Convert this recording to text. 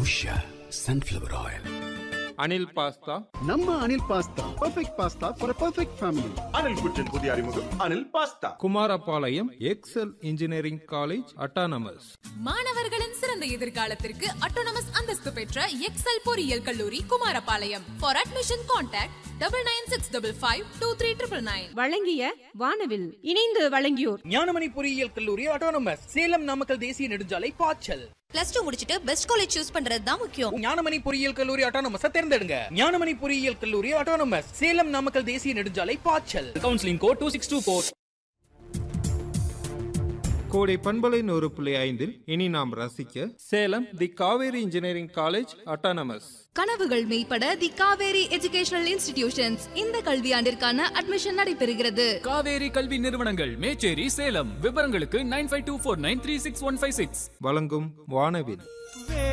Usha sunflower oil Anil pasta நம்ம Anil pasta perfect pasta for perfect family Anil குற்றின் புதிய அறிமுகம் Anil pasta Kumarapalayam Excel engineering college autonomous மாணவர்களின் சிறந்த எதிர்காலத்திற்கு அட்டோனமஸ் அந்தஸ்து பெற்ற எக்ஸல் பொறியியல் கல்லூரி Kumarapalayam for admission contact double nine six double five two three triple nine வழங்கிய வானவில் இணைந்து வழங்கியோர் ஞானமணி பொறியியல் கல்லூரி ஆட்டோனமஸ் சேலம் நாமக்கல் தேசிய நெடுஞ்சாலை பாய்ச்சல் பிளஸ் டூ முடிச்சிட்டு பெஸ்ட் காலேஜ் சூஸ் பண்றது தான் முக்கியம் ஞானமணி பொறியியல் கல்லூரி ஆட்டோனமஸ தேர்ந்தெடுங்க ஞானமணி பொறியியல் கல்லூரி ஆட்டோனமஸ் சேலம் நாமக்கல் தேசிய நெடுஞ்சாலை பாய்ச்சல் counselling code two six two four கோடை பண்பலை நூறு புள்ளி ஐந்தில் இனி நாம் ரசிக்க Salem the Kaveri engineering college autonomous கனவுகள் மெய்ப்பட தி காவேரி எஜுகேஷனல் இன்ஸ்டிடியூஷன்ஸ் இந்த கல்வியாண்டிற்கான அட்மிஷன் நடைபெறுகிறது காவேரி கல்வி நிறுவனங்கள் மேச்சேரி சேலம் விவரங்களுக்கு nine five two four nine three six one five six வழங்கும் வானவில்